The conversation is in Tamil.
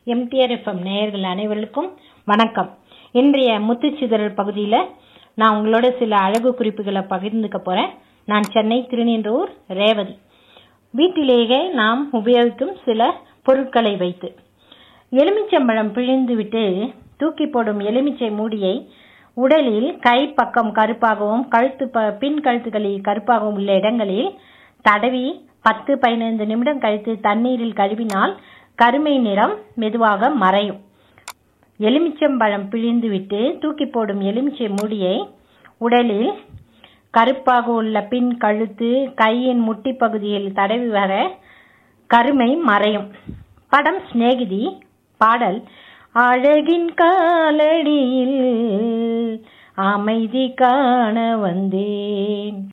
எம்டிஆர்எஃப்எம் நேயர்கள் அனைவருக்கும் வணக்கம் இன்றைய முத்துச்சிதறல் பகுதியில் நான் உங்களோட சில அழகு குறிப்புகளை பகிர்ந்துக்க போகிறேன் நான் சென்னை திருநின்றூர் ரேவதி வீட்டிலேயே நாம் உபயோகிக்கும் சில பொருட்களை வைத்து எலுமிச்சம்பழம் பிழிந்து விட்டு தூக்கி போடும் எலுமிச்சை மூடியை உடலில் கை பக்கம் கருப்பாகவும் கழுத்து ப பின் கழுத்துகளில் கருப்பாகவும் உள்ள இடங்களில் தடவி பத்து பதினைந்து நிமிடம் கழித்து தண்ணீரில் கழுவினால் கருமை நிறம் மெதுவாக மறையும் எலுமிச்சம்பழம் பிழிந்து விட்டு தூக்கி போடும் எலுமிச்சை மூடியை உடலில் கருப்பாக உள்ள பின் கழுத்து கையின் முட்டி பகுதியில் தடவி வர கருமை மறையும் படம் சிநேகிதி பாடல் அழகின் காலடியில் அமைதி காண வந்தேன்